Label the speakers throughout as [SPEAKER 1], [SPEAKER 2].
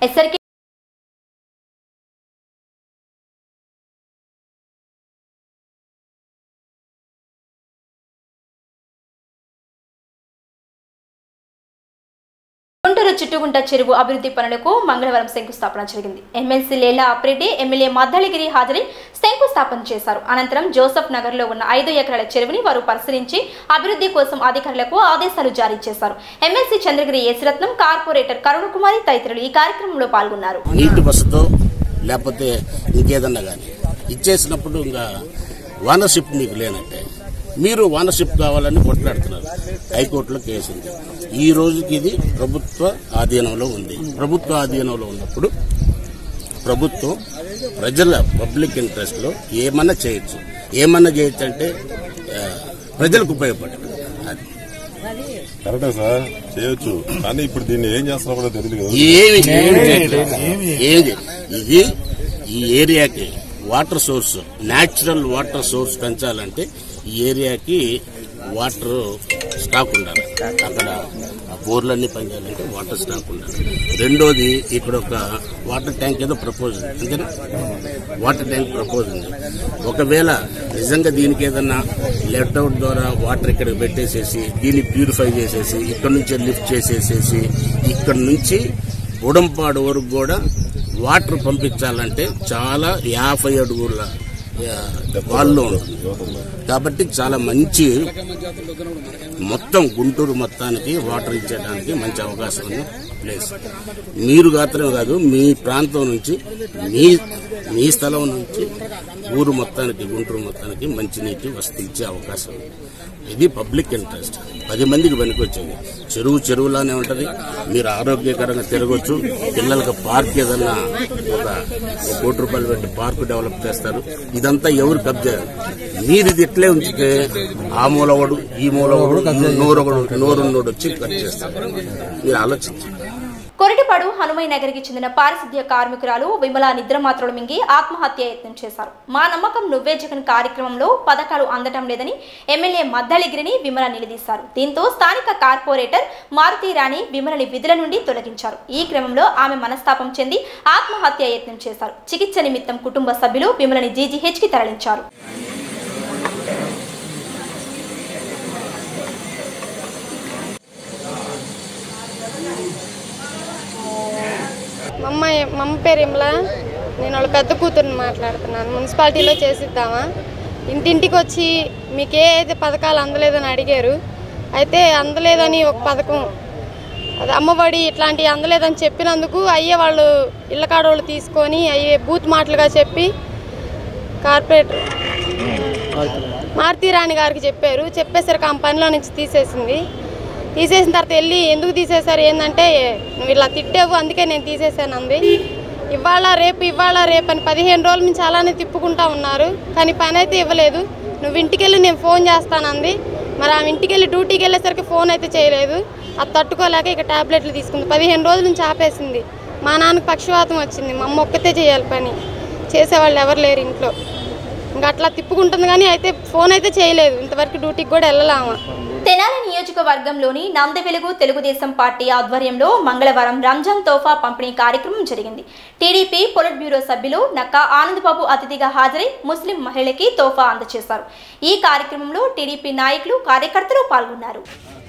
[SPEAKER 1] SRK Guntur Chuttugunta చెరువు అభివృద్ధి పనులకు మంగళవారం శంకుస్థాపన జరిగింది ఎమ్మెల్సీ లేలా అప్రెడ్డి ఎమ్మెల్యే మద్దళగిరి హాజరై శంకుస్థాపన చేశారు అనంతరం జోసఫ్ నగర్ లో ఉన్న ఐదు ఎకరాల చెరువుని వారు పరిశీలించి అభివృద్ధి కోసం అధికారులకు ఆదేశాలు జారీ చేశారు ఎమ్మెల్సీ చంద్రగిరి యేసురత్నం కార్పొరేటర్ కరుణకుమారి తదితరులు ఈ కార్యక్రమంలో పాల్గొన్నారు
[SPEAKER 2] నీటి బస్సుతో లేకపోతే ఇంకేదన్నా కానీ ఇచ్చేసినప్పుడు ఇంకా వానర్షిప్ మీకు లేనట్టే మీరు వానర్షిప్ కావాలని కొట్లాడుతున్నారు హైకోర్టులో కేసు ఉంది ఈ రోజుకి ఇది ప్రభుత్వ ఆధీనంలో ఉంది ప్రభుత్వ ఆధీనంలో ఉన్నప్పుడు ప్రభుత్వం ప్రజల పబ్లిక్ ఇంట్రెస్ట్ లో ఏమన్నా చేయొచ్చు ఏమన్నా చేయొచ్చు అంటే ఆ, ప్రజలకు ఉపయోగపడదు అది
[SPEAKER 3] కరెక్టే సార్ చేయొచ్చు కానీ ఇప్పుడు దీన్ని ఏం చేస్తారో కూడా తెలియదు కదా
[SPEAKER 2] ఏమి ఏమి చేయట్లేదు. ఏమి ఇది ఈ ఏరియాకి water source natural water source పెంచాలంటే ఈ ఏరియాకి వాటర్ స్టాక్ ఉండాలి అక్కడ ఆ బోర్లన్నీ పనిచేయాలంటే వాటర్ స్టాక్ ఉండాలి రెండోది ఇక్కడ ఒక వాటర్ ట్యాంక్ ఏదో ప్రపోజ్ ఉంది అంతేనా వాటర్ ట్యాంక్ ప్రపోజ్ ఉంది ఒకవేళ నిజంగా దీనికి ఏదన్నా లెఫ్ట్ అవుట్ ద్వారా వాటర్ ఇక్కడికి పెట్టేసేసి దీన్ని ప్యూరిఫై చేసేసి ఇక్కడ నుంచి లిఫ్ట్ చేసేసేసి ఇక్కడ నుంచి ఉడంపాడు వరకు కూడా వాటర్ పంపించాలంటే చాలా యాభై అడుగుల ఆ, వాళ్ళు ఉంటుంది కాబట్టి చాలా మంచి మొత్తం గుంటూరు మొత్తానికి వాటర్ ఇచ్చేయడానికి మంచి అవకాశం ఉన్న ప్లేస్ మీరు మాత్రమే కాదు మీ ప్రాంతం నుంచి మీ మీ స్థలం నుంచి ఊరు మొత్తానికి గుంటూరు మొత్తానికి మంచినీటి వసతి ఇచ్చే అవకాశం ఉంది ఇది పబ్లిక్ ఇంట్రెస్ట్ పది మందికి పనికొచ్చేది చెరువు చెరువులానే ఉంటది మీరు ఆరోగ్యకరంగా తిరగొచ్చు పిల్లలకు పార్క్ ఏదన్నా ఒక ఒక కోటి రూపాయలు పెట్టి పార్క్ డెవలప్ చేస్తారు ఇదంతా ఎవరు కబ్జా మీరు ఇది ఇట్లే ఉంచితే ఆ మూలవాడు ఈ మూలవాడు నూరొకడు నూరున్నోడు వచ్చి కట్ చేస్తారు మీరు ఆలోచించండి
[SPEAKER 1] కొరటిపాడు హనుమయ్య నగర్కి చెందిన పారిశుద్ధ్య కార్మికురాలు విమల నిద్రమాత్రలు మింగి ఆత్మహత్య యత్నం చేశారు మా నమ్మకం నువ్వే జగన్ కార్యక్రమంలో పథకాలు అందటం లేదని ఎమ్మెల్యే మద్దలిగిరిని విమల నిలదీశారు దీంతో స్థానిక కార్పొరేటర్ మారుతి రాణి విమలని విధుల నుండి తొలగించారు ఈ క్రమంలో ఆమె మనస్తాపం చెంది ఆత్మహత్య యత్నం చేశారు చికిత్స నిమిత్తం కుటుంబ సభ్యులు విమలని జీజీహెచ్కి తరలించారు
[SPEAKER 4] మా అమ్మ మా అమ్మ పేరు ఇమ్లా నేను వాళ్ళ పెద్ద కూతురుని మాట్లాడుతున్నాను మున్సిపాలిటీలో చేసిద్దామా ఇంటింటికి వచ్చి మీకు ఏ అయితే పథకాలు అందలేదని అడిగారు అయితే అందలేదని ఒక పథకం అది అమ్మఒడి ఇట్లాంటివి అందలేదని చెప్పినందుకు అయ్యే వాళ్ళు ఇళ్ళ కాడోళ్ళు తీసుకొని అయ్యే బూత్ మాటలుగా చెప్పి కార్పొరేటర్ మారుతి రాణి గారికి చెప్పారు చెప్పేసరికి ఆ పనిలో నుంచి తీసేసింది తీసేసిన తర్వాత వెళ్ళి ఎందుకు తీసేశారు ఏంటంటే నువ్వు ఇలా తిట్టావు అందుకే నేను తీసేసాను అంది ఇవాళ రేపు ఇవాళ రేపు అని పదిహేను రోజుల నుంచి అలానే తిప్పుకుంటా ఉన్నారు కానీ పని అయితే ఇవ్వలేదు నువ్వు ఇంటికి వెళ్ళి నేను ఫోన్ చేస్తానంది మరి ఆమె ఇంటికి వెళ్ళి డ్యూటీకి వెళ్ళేసరికి ఫోన్ అయితే చేయలేదు అది తట్టుకోలేక ఇక టాబ్లెట్లు తీసుకుంది పదిహేను రోజుల నుంచి ఆపేసింది మా నాన్నకు పక్షవాతం వచ్చింది మా అమ్మ ఒక్కతే చేయాలి పని చేసేవాళ్ళు ఎవరు లేరు ఇంట్లో ఇంకా అట్లా తిప్పుకుంటుంది కానీ అయితే ఫోన్ అయితే చేయలేదు ఇంతవరకు డ్యూటీకి కూడా వెళ్ళలామా
[SPEAKER 1] తెనాలి నియోజకవర్గంలోని నందవెలుగు తెలుగుదేశం పార్టీ ఆధ్వర్యంలో మంగళవారం రంజాన్ తోఫా పంపిణీ కార్యక్రమం జరిగింది టీడీపీ పొలిట్ బ్యూరో సభ్యులు నక్కా ఆనందబాబు అతిథిగా హాజరై ముస్లిం మహిళకి తోఫా అందజేశారు ఈ కార్యక్రమంలో టీడీపీ నాయకులు కార్యకర్తలు పాల్గొన్నారు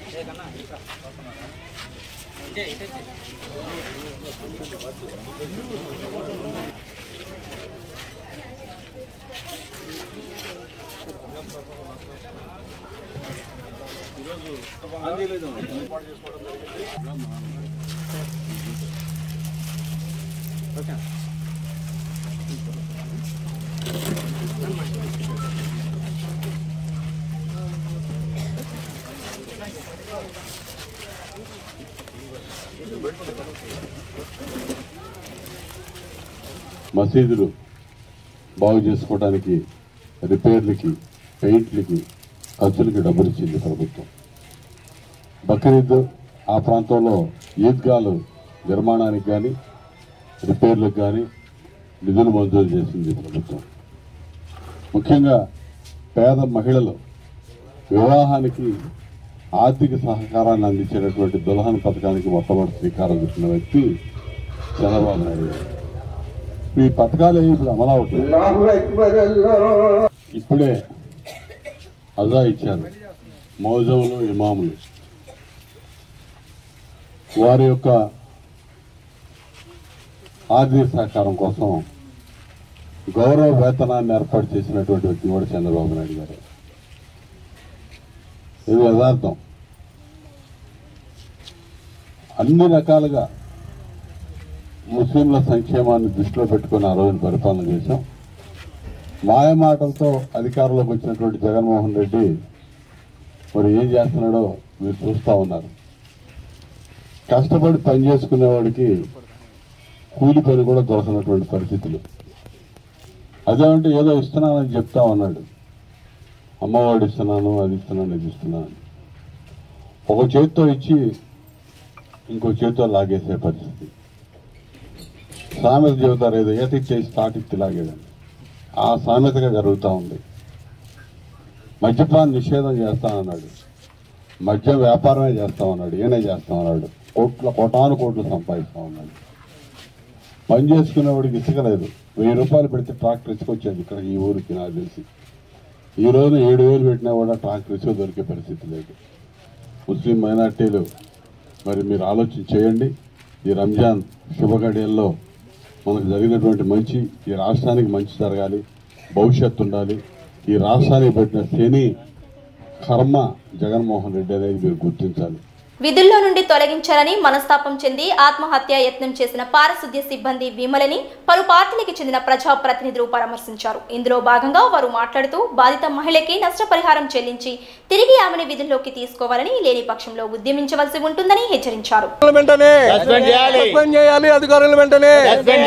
[SPEAKER 5] మసీదులు బాగు చేసుకోవడానికి రిపేర్లకి పెయింట్లకి ఖర్చులకి డబ్బులు ఇచ్చింది ప్రభుత్వం బక్రీద్ ఆ ప్రాంతంలో ఈద్గాలు నిర్మాణానికి కానీ రిపేర్లకు కానీ నిధులు మంజూరు చేసింది ప్రభుత్వం ముఖ్యంగా పేద మహిళలు వివాహానికి ఆర్థిక సహకారాన్ని అందించేటటువంటి దుల్హన్ పథకానికి మొట్టమొదటి శ్రీకారం చుట్టిన వ్యక్తి చంద్రబాబు నాయుడు గారు ఈ పథకాలు ఏవి ఇప్పుడు అమలు అవుతాయి ఇప్పుడే అజా ఇచ్చారు మౌజములు ఇమాములు వారి యొక్క ఆర్థిక సహకారం కోసం గౌరవ వేతనాన్ని ఏర్పాటు చేసినటువంటి వ్యక్తి కూడా చంద్రబాబు నాయుడు గారు ఇది యథార్థం అన్ని రకాలుగా ముస్లింల సంక్షేమాన్ని దృష్టిలో పెట్టుకుని ఆ రోజున పరిపాలన చేశాం మాయమాటలతో అధికారంలోకి వచ్చినటువంటి జగన్మోహన్ రెడ్డి మరి ఏం చేస్తున్నాడో మీరు చూస్తూ ఉన్నారు కష్టపడి పని చేసుకునేవాడికి కూలి పని కూడా దొరకనటువంటి పరిస్థితులు అదేమంటే ఏదో ఇస్తున్నానని చెప్తా ఉన్నాడు అమ్మవాడు ఇస్తున్నాను అది ఇస్తున్నాను ఇది ఇస్తున్నాను ఒక చేత్తో ఇచ్చి ఇంకో చేత్తో లాగేసే పరిస్థితి సామెత చెబుతారు ఏదో ఈత ఇచ్చేసి స్టార్ట్ ఇచ్చి లాగేదని ఆ సామెతగా జరుగుతూ ఉంది మద్యపాన నిషేధం చేస్తానన్నాడు మద్యం వ్యాపారమే చేస్తామన్నాడు ఏనే చేస్తామన్నాడు కోట్ల కోటాను కోట్లు సంపాదిస్తా ఉన్నాడు పని చేసుకునేవాడికి ఇసుక లేదు వెయ్యి రూపాయలు పెడితే ట్రాక్టర్ ఇసుకొచ్చేది ఇక్కడ ఈ ఊరికి నాకు తెలిసి ఈ రోజున ఏడు వేలు పెట్టినా కూడా ట్రాక్టర్ ఇసుక దొరికే పరిస్థితి లేదు ముస్లిం మైనార్టీలు మరి మీరు ఆలోచన చేయండి ఈ రంజాన్ శుభగడియల్లో మనకు జరిగినటువంటి మంచి ఈ రాష్ట్రానికి మంచి జరగాలి భవిష్యత్తు ఉండాలి ఈ రాష్ట్రానికి పెట్టిన శని కర్మ జగన్మోహన్ రెడ్డి అనేది మీరు గుర్తించాలి
[SPEAKER 1] విధుల్లో నుండి తొలగించాలని మనస్తాపం చెంది ఆత్మహత్య యత్నం చేసిన పారిశుద్ధ్య సిబ్బంది విమలని పలు పార్టీలకు చెందిన ప్రజా ప్రతినిధులు పరామర్శించారు ఇందులో భాగంగా వారు మాట్లాడుతూ బాధిత మహిళకి నష్టపరిహారం చెల్లించి తిరిగి ఆమెను విధుల్లోకి తీసుకోవాలని లేని పక్షంలో ఉద్యమించవలసి ఉంటుందని హెచ్చరించారు
[SPEAKER 6] వెంటనే సస్పెండ్ చేయాలి అధికారులు వెంటనే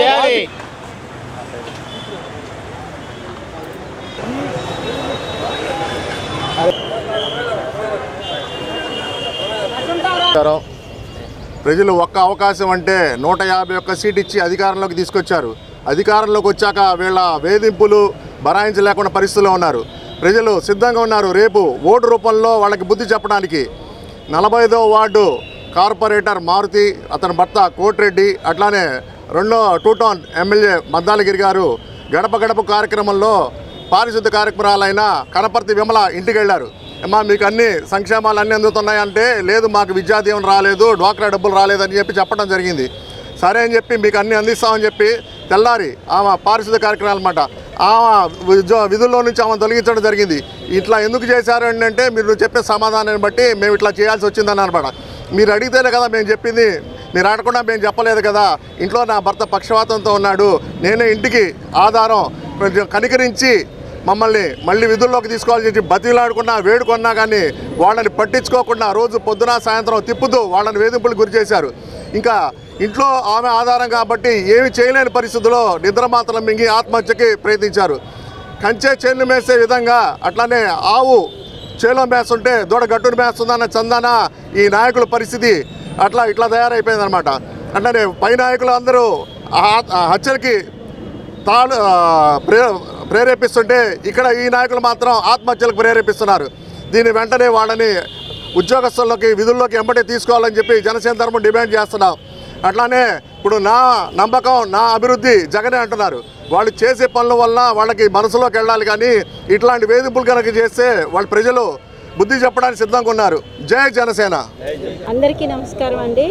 [SPEAKER 7] నమస్కారం. ప్రజలు ఒక్క అవకాశం అంటే నూట యాభై ఒక్క సీట్ ఇచ్చి అధికారంలోకి తీసుకొచ్చారు అధికారంలోకి వచ్చాక వీళ్ళ వేధింపులు బరాయించలేకుండా పరిస్థితుల్లో ఉన్నారు ప్రజలు సిద్ధంగా ఉన్నారు రేపు ఓటు రూపంలో వాళ్ళకి బుద్ధి చెప్పడానికి నలభై ఐదో వార్డు కార్పొరేటర్ మారుతి అతని భర్త కోటిరెడ్డి అట్లానే రెండో టూ టౌన్ ఎమ్మెల్యే మద్దాలగిరి గారు గడప గడప కార్యక్రమంలో పారిశుద్ధ కార్యక్రమాలైన కనపర్తి విమల ఇంటికి వెళ్ళారు అమ్మా మీకు అన్ని సంక్షేమాలు అన్నీ అందుతున్నాయంటే లేదు మాకు విద్యా దీవెన రాలేదు డ్వాక్రా డబ్బులు రాలేదని చెప్పి చెప్పడం జరిగింది సరే అని చెప్పి మీకు అన్ని అందిస్తామని చెప్పి తెల్లారి ఆమె పారిశుద్ధ కార్యక్రమాలు అనమాట ఆమె ఉద్యో విధుల్లో నుంచి ఆమె తొలగించడం జరిగింది ఇట్లా ఎందుకు చేశారు అని అంటే మీరు చెప్పే సమాధానాన్ని బట్టి మేము ఇట్లా చేయాల్సి వచ్చిందని అనమాట మీరు అడిగితేనే కదా మేము చెప్పింది మీరు అడగకుండా మేము చెప్పలేదు కదా ఇంట్లో నా భర్త పక్షవాతంతో ఉన్నాడు నేనే ఇంటికి ఆధారం కొంచెం కనికరించి మమ్మల్ని మళ్ళీ విధుల్లోకి తీసుకోవాలని చెప్పి బతిలాడుకున్నా వేడుకున్నా కానీ వాళ్ళని పట్టించుకోకుండా రోజు పొద్దున సాయంత్రం తిప్పుతూ వాళ్ళని వేధింపులకు గురి చేశారు ఇంకా ఇంట్లో ఆమె ఆధారం కాబట్టి ఏమి చేయలేని పరిస్థితుల్లో నిద్రమాత్రం మింగి ఆత్మహత్యకి ప్రయత్నించారు కంచె చేను మేసే విధంగా అట్లానే ఆవు చేలో మేస్తుంటే దూడ గట్టును మేస్తుందన్న చందన ఈ నాయకుల పరిస్థితి అట్లా ఇట్లా తయారైపోయిందనమాట అట్లానే పై నాయకులు అందరూ ఆ- ఆ హత్యలకి తాను ఆ, ప్రే ప్రేరేపిస్తుంటే ఇక్కడ ఈ నాయకులు మాత్రం ఆత్మహత్యలకు ప్రేరేపిస్తున్నారు దీని వెంటనే వాళ్ళని ఉద్యోగస్తుల్లోకి విధుల్లోకి ఎంబటే తీసుకోవాలని చెప్పి జనసేన తరఫున డిమాండ్ చేస్తున్నాం అట్లానే ఇప్పుడు నా నమ్మకం నా అభివృద్ధి జగనే అంటున్నారు వాళ్ళు చేసే పనుల వల్ల వాళ్ళకి మనసులోకి వెళ్ళాలి కానీ ఇట్లాంటి వేధింపులు కనుక చేస్తే వాళ్ళ ప్రజలు బుద్ధి చెప్పడానికి సిద్ధంగా ఉన్నారు జై జనసేన
[SPEAKER 8] అందరికీ నమస్కారం అండి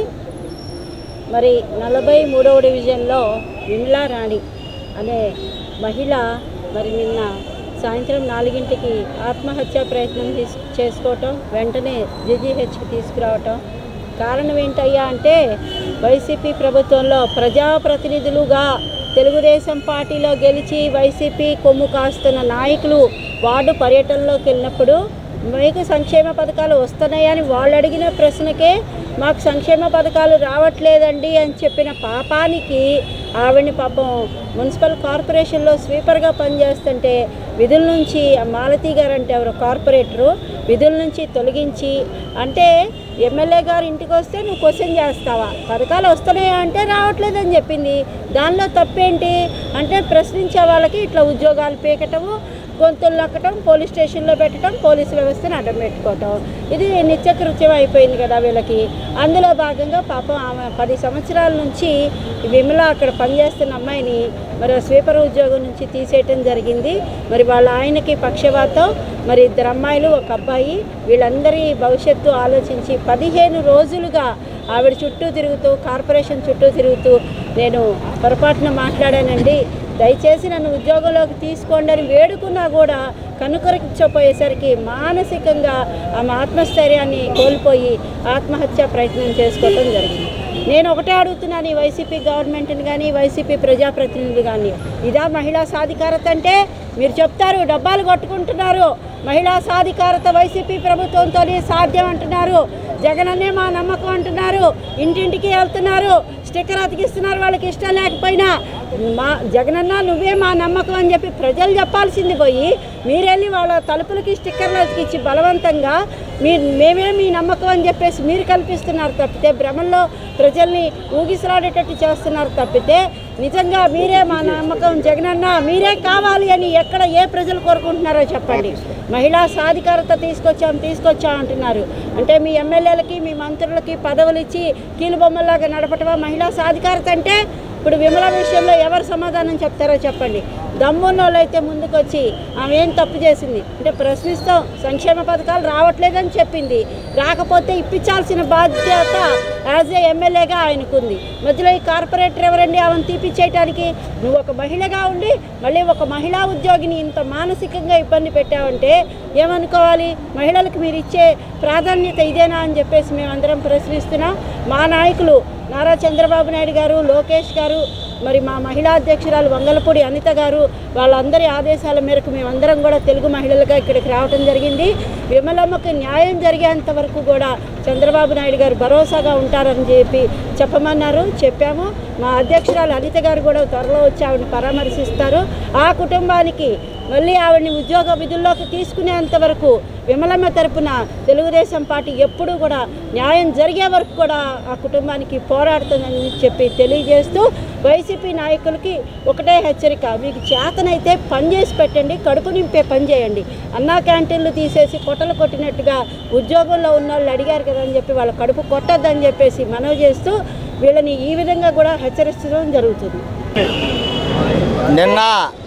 [SPEAKER 8] మరి నలభై మూడవ డివిజన్లో విమ్లా రాణి అనే మహిళ మరి నిన్న సాయంత్రం నాలుగింటికి ఆత్మహత్య ప్రయత్నం తీసు చేసుకోవటం వెంటనే జేజీహెచ్కి తీసుకురావటం కారణం ఏంటయ్యా అంటే వైసీపీ ప్రభుత్వంలో ప్రజాప్రతినిధులుగా తెలుగుదేశం పార్టీలో గెలిచి వైసీపీ కొమ్ము కాస్తున్న నాయకులు వార్డు పర్యటనలోకి వెళ్ళినప్పుడు మీకు సంక్షేమ పథకాలు వస్తున్నాయని వాళ్ళు అడిగిన ప్రశ్నకే మాకు సంక్షేమ పథకాలు రావట్లేదండి అని చెప్పిన పాపానికి ఆవిడని పాపం మున్సిపల్ కార్పొరేషన్లో స్వీపర్గా పనిచేస్తుంటే విధుల నుంచి ఆ మాలతి గారు అంటే ఎవరు కార్పొరేటరు విధుల నుంచి తొలగించి అంటే ఎమ్మెల్యే గారు ఇంటికి వస్తే నువ్వు క్వశ్చన్ చేస్తావా పథకాలు వస్తున్నాయా అంటే రావట్లేదని చెప్పింది దానిలో తప్పేంటి అంటే ప్రశ్నించే వాళ్ళకి ఇట్లా ఉద్యోగాలు పీకటము గొంతులు నొక్కటం పోలీస్ స్టేషన్లో పెట్టడం పోలీసు వ్యవస్థను అడ్డం పెట్టుకోవటం ఇది నిత్యకృత్యం అయిపోయింది కదా వీళ్ళకి అందులో భాగంగా పాపం ఆమె పది సంవత్సరాల నుంచి విమల అక్కడ పనిచేస్తున్న అమ్మాయిని మరి ఆ స్వీపర్ ఉద్యోగం నుంచి తీసేయటం జరిగింది మరి వాళ్ళ ఆయనకి పక్షవాతం మరి ఇద్దరు అమ్మాయిలు ఒక అబ్బాయి వీళ్ళందరి భవిష్యత్తు ఆలోచించి పదిహేను రోజులుగా ఆవిడ చుట్టూ తిరుగుతూ కార్పొరేషన్ చుట్టూ తిరుగుతూ నేను పొరపాటున మాట్లాడానండి దయచేసి నన్ను ఉద్యోగంలోకి తీసుకోండి అని వేడుకున్నా కూడా కనుకరించపోయేసరికి మానసికంగా ఆమె ఆత్మస్థైర్యాన్ని కోల్పోయి ఆత్మహత్య ప్రయత్నం చేసుకోవటం జరిగింది నేను ఒకటే అడుగుతున్నాను ఈ వైసీపీ గవర్నమెంట్ని కానీ వైసీపీ ప్రజాప్రతినిధులు కానీ ఇదా మహిళా సాధికారత అంటే మీరు చెప్తారు డబ్బాలు కొట్టుకుంటున్నారు మహిళా సాధికారత వైసీపీ ప్రభుత్వంతోనే సాధ్యం అంటున్నారు జగనన్నే మా నమ్మకం అంటున్నారు ఇంటింటికి వెళ్తున్నారు స్టిక్కర్ అతికిస్తున్నారు వాళ్ళకి ఇష్టం లేకపోయినా మా జగనన్న నువ్వే మా నమ్మకం అని చెప్పి ప్రజలు చెప్పాల్సింది పోయి మీరెళ్ళి వాళ్ళ తలుపులకి స్టిక్కర్లు అతికిచ్చి బలవంతంగా మీ మేమే మీ నమ్మకం అని చెప్పేసి మీరు కల్పిస్తున్నారు తప్పితే భ్రమంలో ప్రజల్ని ఊగిసలాడేటట్టు చేస్తున్నారు తప్పితే నిజంగా మీరే మా నమ్మకం జగనన్న మీరే కావాలి అని ఎక్కడ ఏ ప్రజలు కోరుకుంటున్నారో చెప్పండి మహిళా సాధికారత తీసుకొచ్చాం తీసుకొచ్చాం అంటున్నారు అంటే మీ ఎమ్మెల్యేలకి మీ మంత్రులకి పదవులు ఇచ్చి కీలుబొమ్మలాగా నడపటమా మహిళా సాధికారత అంటే ఇప్పుడు విమల విషయంలో ఎవరు సమాధానం చెప్తారో చెప్పండి దమ్మున్న వాళ్ళైతే ముందుకొచ్చి ఆమె ఏం తప్పు చేసింది అంటే ప్రశ్నిస్తాం సంక్షేమ పథకాలు రావట్లేదని చెప్పింది రాకపోతే ఇప్పించాల్సిన బాధ్యత యాజ్ ఏ ఎమ్మెల్యేగా ఆయనకుంది మధ్యలో ఈ కార్పొరేటర్ ఎవరండి ఆమెను తీపిచ్చేయటానికి నువ్వు ఒక మహిళగా ఉండి మళ్ళీ ఒక మహిళా ఉద్యోగిని ఇంత మానసికంగా ఇబ్బంది పెట్టావంటే ఏమనుకోవాలి మహిళలకు మీరు ఇచ్చే ప్రాధాన్యత ఇదేనా అని చెప్పేసి మేమందరం ప్రశ్నిస్తున్నాం మా నాయకులు నారా చంద్రబాబు నాయుడు గారు లోకేష్ గారు మరి మా మహిళా అధ్యక్షురాలు వంగలపూడి అనిత గారు వాళ్ళందరి ఆదేశాల మేరకు మేమందరం కూడా తెలుగు మహిళలుగా ఇక్కడికి రావడం జరిగింది విమలమ్మకి న్యాయం జరిగేంత వరకు కూడా చంద్రబాబు నాయుడు గారు భరోసాగా ఉంటారని చెప్పి చెప్పమన్నారు చెప్పాము మా అధ్యక్షురాలు అనిత గారు కూడా త్వరలో వచ్చి ఆవిడని పరామర్శిస్తారు ఆ కుటుంబానికి మళ్ళీ ఆవిడని ఉద్యోగ విధుల్లోకి తీసుకునేంత వరకు విమలమ్మ తరపున తెలుగుదేశం పార్టీ ఎప్పుడూ కూడా న్యాయం జరిగే వరకు కూడా ఆ కుటుంబానికి పోరాడుతుందని చెప్పి తెలియజేస్తూ వైసీపీ నాయకులకి ఒకటే హెచ్చరిక మీకు చేతనైతే పని చేసి పెట్టండి కడుపు నింపే పని చేయండి అన్నా క్యాంటీన్లు తీసేసి కొట్టలు కొట్టినట్టుగా ఉద్యోగంలో ఉన్న వాళ్ళు అడిగారు కదా అని చెప్పి వాళ్ళ కడుపు కొట్టద్దని చెప్పేసి మనవి చేస్తూ వీళ్ళని ఈ విధంగా కూడా హెచ్చరించడం జరుగుతుంది
[SPEAKER 9] నిన్న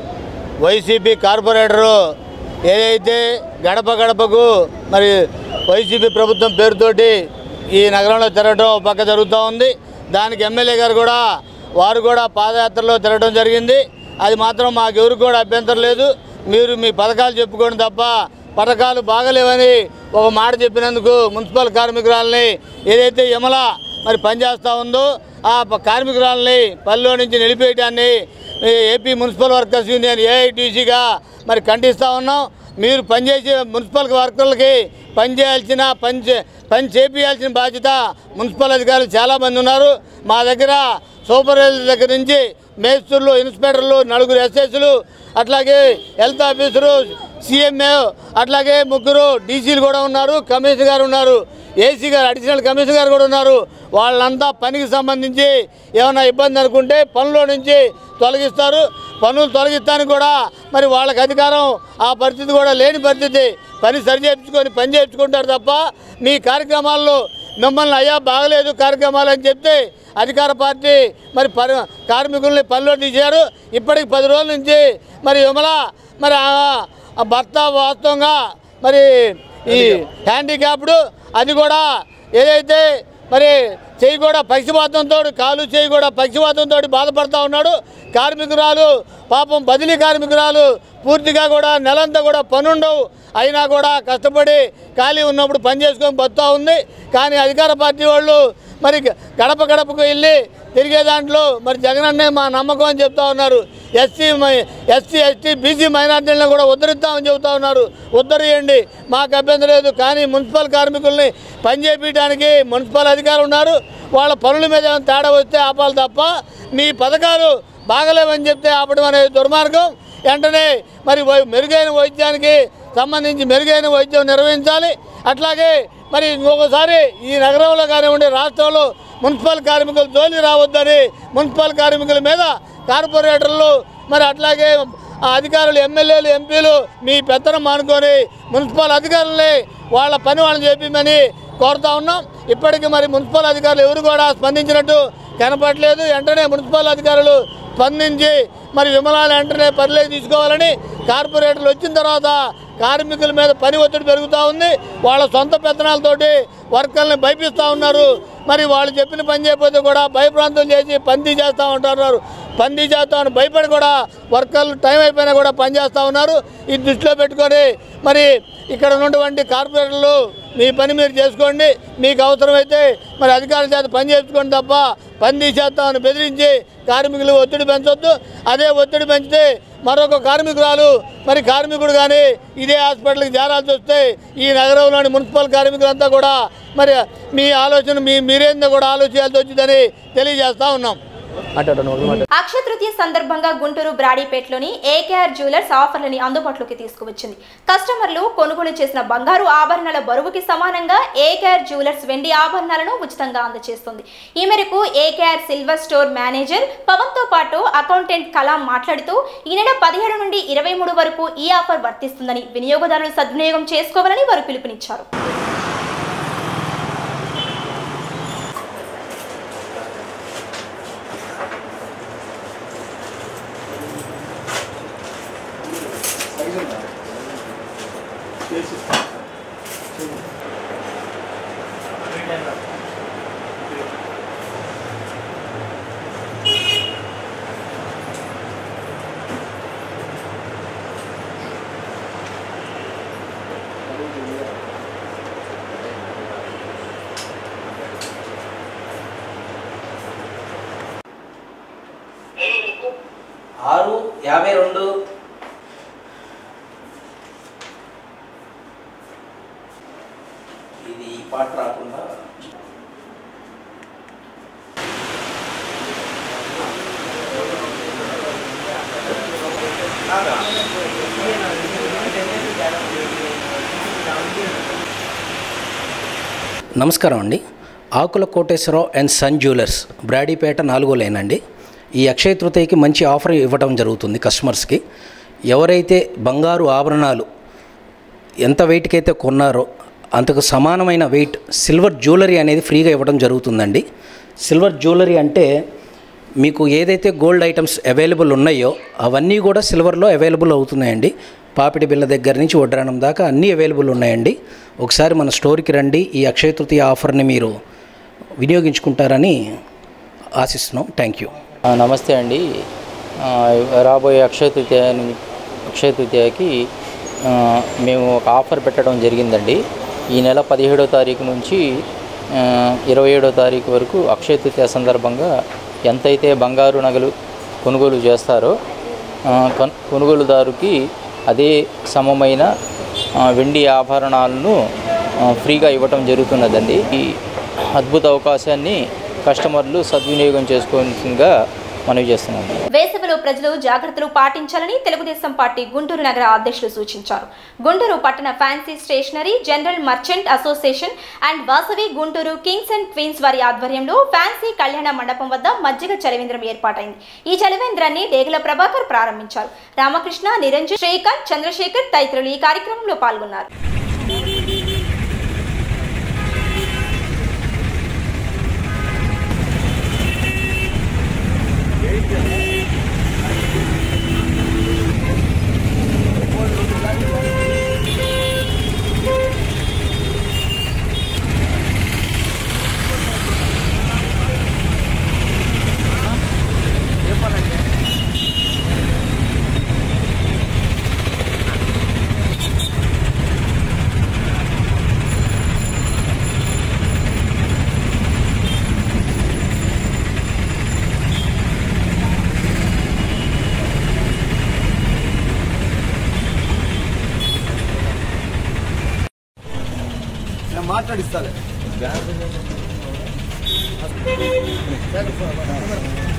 [SPEAKER 9] వైసీపీ కార్పొరేటరు ఏదైతే గడప గడపకు మరి వైసీపీ ప్రభుత్వం పేరుతోటి ఈ నగరంలో తిరగడం ఒక పక్క జరుగుతూ ఉంది దానికి ఎమ్మెల్యే గారు కూడా వారు కూడా పాదయాత్రలో తిరగడం జరిగింది అది మాత్రం మాకెవరు కూడా అభ్యంతరం లేదు మీరు మీ పథకాలు చెప్పుకోండి తప్ప పథకాలు బాగలేవని ఒక మాట చెప్పినందుకు మున్సిపల్ కార్మికురాలని ఏదైతే యమల మరి పనిచేస్తూ ఉందో ఆ ప- కార్మికురాలని పనిలో నుంచి నిలిపేయటాన్ని ఈ ఏపీ మున్సిపల్ వర్కర్స్ యూనియన్ ఏఐటీసీగా మరి ఖండిస్తూ ఉన్నాం మీరు పనిచేసే మున్సిపల్ వర్కర్లకి పని చేయాల్సిన పని చే- పని చేపియాల్సిన బాధ్యత మున్సిపల్ అధికారులు చాలామంది ఉన్నారు మా దగ్గర సూపర్వైజర్ దగ్గర నుంచి మేస్త్రులు ఇన్స్పెక్టర్లు నలుగురు ఎస్ఎస్లు అట్లాగే హెల్త్ ఆఫీసరు సీఎంఏ అట్లాగే ముగ్గురు డీసీలు కూడా ఉన్నారు కమిషనర్ గారు ఉన్నారు ఏసీ గారు అడిషనల్ కమిషనర్ గారు కూడా ఉన్నారు వాళ్ళంతా పనికి సంబంధించి ఏమైనా ఇబ్బంది అనుకుంటే పనుల నుంచి తొలగిస్తారు పనులు తొలగిస్తానికి కూడా మరి వాళ్ళకి అధికారం ఆ పరిస్థితి కూడా లేని పరిస్థితి పని సరి చేయించుకొని పని చేయించుకుంటారు తప్ప మీ కార్యక్రమాల్లో మిమ్మల్ని అయ్యా బాగలేదు కార్యక్రమాలు అని చెప్తే అధికార పార్టీ మరి పని కార్మికుల్ని పనిలో తీశారు ఇప్పటికి పది రోజుల నుంచి మరి విమల మరి ఆ- ఆ భర్త వాస్తవంగా మరి ఈ హ్యాండిక్యాప్డ్ అది కూడా ఏదైతే మరి చేయి కూడా పక్షపాతంతో కాలు చేయి కూడా పక్షపాతంతో బాధపడుతూ ఉన్నాడు కార్మికురాలు పాపం బదిలీ కార్మికురాలు పూర్తిగా కూడా నెలంతా కూడా పనుండవు అయినా కూడా కష్టపడి ఖాళీ ఉన్నప్పుడు పని చేసుకొని బతుకుతూ ఉంది కానీ అధికార పార్టీ వాళ్ళు మరి గడప గడపకు వెళ్ళి తిరిగే దాంట్లో మరి జగనన్నే మా నమ్మకం అని చెప్తా ఉన్నారు ఎస్సీ ఎస్సీ ఎస్టీ బీసీ మైనార్టీలను కూడా ఉద్ధరిస్తామని చెబుతా ఉన్నారు ఉద్ధరియండి మాకు అభ్యంతరం లేదు కానీ మున్సిపల్ కార్మికుల్ని పని చేపించడానికి మున్సిపల్ అధికారులు ఉన్నారు వాళ్ళ పనుల మీద ఏమైనా తేడా వస్తే ఆపాలి తప్ప మీ పథకాలు బాగలేవని చెప్తే ఆపడం అనేది దుర్మార్గం వెంటనే మరి వై- మెరుగైన వైద్యానికి సంబంధించి మెరుగైన వైద్యం నిర్వహించాలి అట్లాగే మరి ఇంకొకసారి ఈ నగరంలో కానివ్వండి రాష్ట్రంలో మున్సిపల్ కార్మికులు జోలి రావద్దని మున్సిపల్ కార్మికుల మీద కార్పొరేటర్లు మరి అట్లాగే ఆ అధికారులు ఎమ్మెల్యేలు ఎంపీలు మీ పెత్తనం మానుకొని మున్సిపల్ అధికారులని వాళ్ళ పని వాళ్ళని చేపించమని కోరుతా ఉన్నాం ఇప్పటికీ మరి మున్సిపల్ అధికారులు ఎవరు కూడా స్పందించినట్టు కనపడలేదు వెంటనే మున్సిపల్ అధికారులు స్పందించి మరి విమలాలు వెంటనే పరిలోకి తీసుకోవాలని కార్పొరేటర్లు వచ్చిన తర్వాత కార్మికుల మీద పని ఒత్తిడి పెరుగుతూ ఉంది వాళ్ళ సొంత పెత్తనాలతోటి వర్కర్ని భయపిస్తూ ఉన్నారు మరి వాళ్ళు చెప్పిన పని చేయకపోతే కూడా భయప్రాంతం చేసి పందీ చేస్తూ ఉంటున్నారు పందీ చేస్తామని భయపడి కూడా వర్కర్లు టైం అయిపోయినా కూడా పని చేస్తూ ఉన్నారు ఇది దృష్టిలో పెట్టుకొని మరి ఇక్కడ ఉన్నటువంటి కార్పొరేటర్లు మీ పని మీరు చేసుకోండి మీకు అవసరమైతే మరి అధికారుల చేత పని చేసుకోండి తప్ప పని తీసేస్తామని బెదిరించి కార్మికులు ఒత్తిడి పెంచొద్దు అదే ఒత్తిడి పెంచితే మరొక కార్మికురాలు మరి కార్మికుడు కానీ ఇదే హాస్పిటల్కి చేరాల్సి వస్తే ఈ నగరంలోని మున్సిపల్ కార్మికులంతా కూడా మరి మీ ఆలోచన మీ మీరేందో కూడా ఆలోచించాల్సి వచ్చిందని తెలియజేస్తా ఉన్నాం
[SPEAKER 1] అక్షయ తృతీయ సందర్భంగా గుంటూరు బ్రాడీపేటలోని ఏకేఆర్ జ్యువెలర్స్ ఆఫర్లని అందుబాటులోకి తీసుకువచ్చింది కస్టమర్లు కొనుగోలు చేసిన బంగారు ఆభరణాల బరువుకి సమానంగా ఏకేఆర్ జ్యువెలర్స్ వెండి ఆభరణాలను ఉచితంగా అందజేస్తుంది ఈ మేరకు AKR silver store manager Pavan తో పాటు అకౌంటెంట్ కలాం మాట్లాడుతూ ఈ నెల పదిహేడు నుండి ఇరవై మూడు వరకు ఈ ఆఫర్ వర్తిస్తుందని వినియోగదారులు సద్వినియోగం చేసుకోవాలని వారు పిలుపునిచ్చారు
[SPEAKER 10] ఆరు యాభై రెండు ఇది ఈ పాట రాకుండా నమస్కారం అండి Akula Koteswararao and son jewellers Brodipet నాలుగో లైన్ అండి ఈ అక్షయ తృతీయకి మంచి ఆఫర్ ఇవ్వడం జరుగుతుంది కస్టమర్స్కి ఎవరైతే బంగారు ఆభరణాలు ఎంత వెయిట్కి అయితే కొన్నారో అంతకు సమానమైన వెయిట్ సిల్వర్ జ్యువెలరీ అనేది ఫ్రీగా ఇవ్వడం జరుగుతుందండి సిల్వర్ జ్యువెలరీ అంటే మీకు ఏదైతే గోల్డ్ ఐటమ్స్ అవైలబుల్ ఉన్నాయో అవన్నీ కూడా సిల్వర్లో అవైలబుల్ అవుతున్నాయండి పాపిడి బిళ్ళ దగ్గర నుంచి వడ్రాణం దాకా అన్నీ అవైలబుల్ ఉన్నాయండి ఒకసారి మన స్టోర్కి రండి ఈ అక్షయ తృతీయ ఆఫర్ని మీరు వినియోగించుకుంటారని ఆశిస్తున్నాం థ్యాంక్ యూ
[SPEAKER 11] ఆ, నమస్తే అండి ఆ, రాబోయే అక్షయ తృతీయ అక్షయ తృతీయకి ఆ, మేము ఒక ఆఫర్ పెట్టడం జరిగిందండి ఈ నెల పదిహేడో తారీఖు నుంచి ఆ, ఇరవై ఏడో తారీఖు వరకు అక్షయ తృతీయ సందర్భంగా ఎంతైతే బంగారు నగలు కొనుగోలు చేస్తారో ఆ, కొన్- కొనుగోలుదారుకి అదే సమమైన ఆ, వెండి ఆభరణాలను ఆ, ఫ్రీగా ఇవ్వటం జరుగుతున్నదండి ఈ అద్భుత అవకాశాన్ని కస్టమర్లు సద్వినియోగం చేసుకోవాల్సిందిగా మనవి చేస్తున్నాము
[SPEAKER 1] వేసవిలో ప్రజలు జాగ్రత్తలు పాటించాలని తెలుగుదేశం పార్టీ గుంటూరు నగర అధ్యక్షులు సూచించారు గుంటూరు పట్టణ fancy stationery general merchant association and Vasavi Guntur kings and queens వారి ఆధ్వర్యంలో ఫ్యాన్సీ కళ్యాణ మండపం వద్ద మజ్జిగ చలివేంద్రం ఏర్పాటైంది ఈ చలివేంద్రాన్ని డేగుల ప్రభాకర్ ప్రారంభించారు రామకృష్ణ నిరంజన్ శ్రీకాంత్ చంద్రశేఖర్ తదితరులు ఈ కార్యక్రమంలో పాల్గొన్నారు
[SPEAKER 6] మాట్లాడిస్తాలే